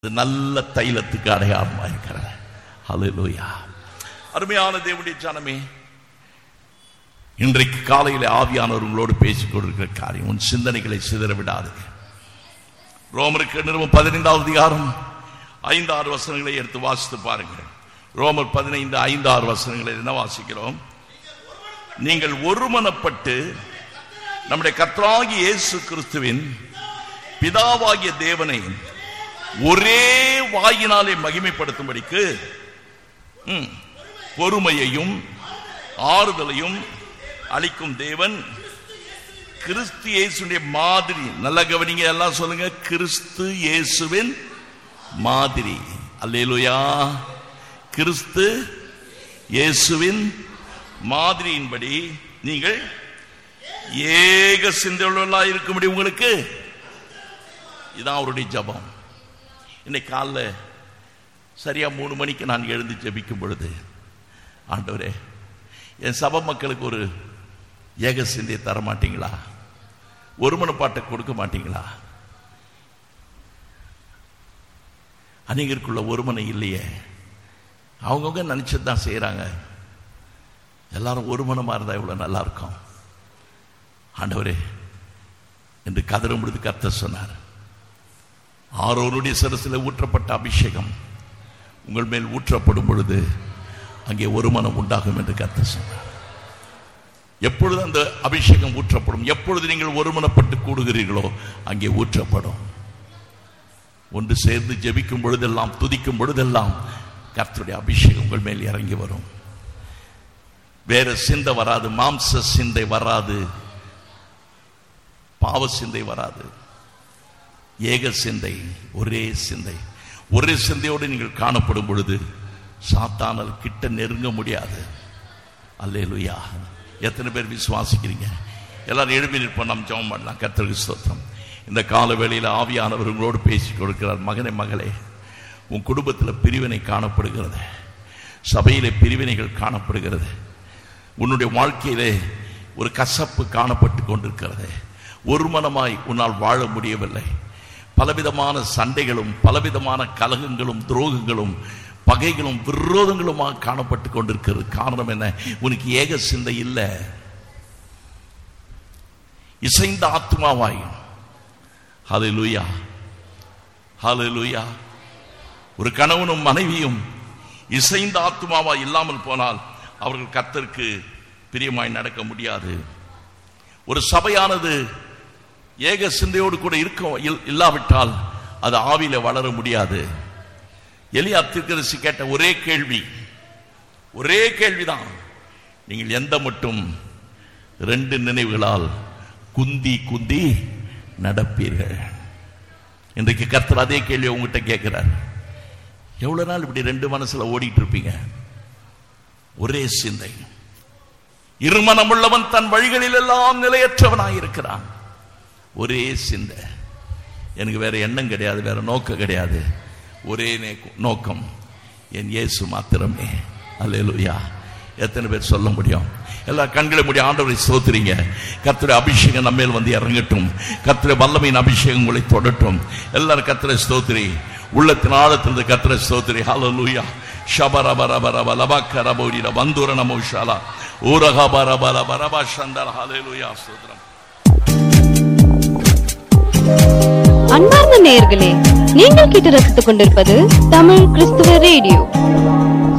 இது நல்ல தைலத்துக்கு அடையாளமா இருக்கிறது ஹalleluya அருமையான தேவனுடைய ஜனமே இன்றைக்கு காலையில் ஆவியானவர் உங்களோடு பேசிக் கொண்டிருக்கிற காரியம் உன் சிந்தனைகளை சிதற விடாது ரோமருக்கு நிறுவனம் பதினைந்தாவது அதிகாரம் ஐந்து ஆறு வசனங்களை எடுத்து வாசித்து பாருங்கள் ரோமர் பதினைந்து ஐந்து ஆறு வசனங்களை என்ன வாசிக்கிறோம் நீங்கள் ஒருமனப்பட்டு நம்முடைய கர்த்தராகிய இயேசு கிறிஸ்துவின் பிதாவாகிய தேவனை ஒரே வாயினாலே மகிமைப்படுத்தும்படிக்கு ம், பொறுமையையும் ஆறுதலையும் அளிக்கும் தேவன் கிறிஸ்து இயேசுடைய மாதிரி நல்ல கவனிங்க எல்லாம் சொல்லுங்க கிறிஸ்து இயேசுவின் மாதிரி அல்லேலூயா கிறிஸ்து இயேசுவின் மாதிரியின்படி நீங்கள் ஏக சிந்தையுள்ளவர்களா இருக்கும்படி உங்களுக்கு இதான் அவருடைய ஜபம் இன்னைக்கு காலைல சரியா மூணு மணிக்கு நான் எழுந்து ஜெபிக்கும் பொழுது ஆண்டவரே என் சபை மக்களுக்கு ஒரு ஏக சிந்தையை தர மாட்டீங்களா ஒரு மனப்பாட்டை கொடுக்க மாட்டீங்களா அநேகருக்குள்ள ஒருமனை இல்லையே அவங்கவுங்க நினைச்சது தான் செய்யறாங்க எல்லாரும் ஒரு மனமா இருந்தா இவ்வளவு நல்லா இருக்கும் ஆண்டவரே என்று கதறும் பொழுது கர்த்தர் சொன்னார் ஆரோனுடைய சிரசில் ஊற்றப்பட்ட அபிஷேகம் உங்கள் மேல் ஊற்றப்படும் பொழுது அங்கே ஒரு மனம் உண்டாகும் என்று கர்த்தர் சொன்னார் எப்பொழுது அந்த அபிஷேகம் ஊற்றப்படும் எப்பொழுது நீங்கள் ஒருமனப்பட்டு கூடுகிறீர்களோ அங்கே ஊற்றப்படும் ஒன்று சேர்ந்து ஜெபிக்கும் பொழுதெல்லாம் துதிக்கும் பொழுதெல்லாம் கர்த்தருடைய அபிஷேகம் உங்கள் மேல் இறங்கி வரும் வேற சிந்தை வராது மாம்ச சிந்தை வராது பாவ சிந்தை வராது ஏக சிந்தை ஒரே சிந்தை ஒரே சிந்தையோடு நீங்கள் காணப்படும் பொழுது சாத்தானால் கிட்ட நெருங்க முடியாது அல்லேலுயா எத்தனை பேர் விசுவாசிக்கிறீங்க எல்லாரும் எழுப்பி நிற்போம் நாம் ஜெபம் பண்ணலாம் கர்த்தருக்கு ஸ்தோத்திரம் இந்த கால வேளையில் ஆவியானவர் உங்களோடு பேசிக் கொடுக்கிறார் மகனே மகளே உன் குடும்பத்தில் பிரிவினை காணப்படுகிறது சபையிலே பிரிவினைகள் காணப்படுகிறது உன்னுடைய வாழ்க்கையிலே ஒரு கசப்பு காணப்பட்டு கொண்டிருக்கிறது ஒரு மனமாய் உன்னால் வாழ முடியவில்லை பலவிதமான சண்டைகளும் பலவிதமான கலகங்களும் துரோகங்களும் பகைகளும் விரோதங்களுமாக காணப்பட்டு கொண்டிருக்கிறது காரணம் என்ன உனக்கு ஏக சிந்தை இல்லை இசைந்த ஆத்மாவாய் ஹalleluya ஹalleluya ஒரு கணவனும் மனைவியும் இசைந்த ஆத்மாவா இல்லாமல் போனால் அவர்கள் கர்த்தருக்கு பிரியமாய் நடக்க முடியாது ஒரு சபையானது ஏக சிந்தையோடு கூட இருக்க இல்- இல்லாவிட்டால் அது ஆவியில வளர முடியாது எலியா திருக்கதரிசி கேட்ட ஒரே கேள்வி ஒரே கேள்விதான் நீங்கள் எந்த மட்டும் ரெண்டு நினைவுகளால் குந்தி குந்தி நடப்பீர்கள் இன்றைக்கு கர்த்தர் அதே கேள்வி உங்ககிட்ட கேட்கிறார் எவ்வளவு நாள் இப்படி ரெண்டு மனசுல ஓடிட்டு இருப்பீங்க ஒரே சிந்தை இருமனமுள்ளவன் தன் வழிகளில் எல்லாம் நிலையற்றவனாய் இருக்கிறான் ஒரே சிந்தை எனக்கு வேற எண்ணம் கிடையாது வேற நோக்கம் கிடையாது ஒரே நே- நோக்கம் என் இயேசு மாத்திரமே அல்லேலூயா எத்தனை பேர் சொல்ல முடியும் எல்லா கண்களை முடிய ஆண்டவரை ஸ்தோத்திரிங்க கர்த்தருடைய அபிஷேகம் நம்ம மேல் வந்து இறங்கட்டும் கர்த்தருடைய வல்லமையின் அபிஷேகம் உங்களை தொடட்டும் எல்லாரும் கர்த்தரை ஸ்தோத்திரி உள்ளத்தின் ஆழத்திலிருந்து கர்த்தரை ஸ்தோத்திரி ஹalleluya ஷபரபரபரப லபக்கரபோரிட வந்தூர நமோஷாலா ஊரகபரபரபரப சந்தர் ஹalleluya ஸ்தோத்திரம் அன்பார்ந்த நேயர்களே நீங்கள் கேட்டு ரசித்துக் கொண்டிருப்பது தமிழ் கிறிஸ்துவ ரேடியோ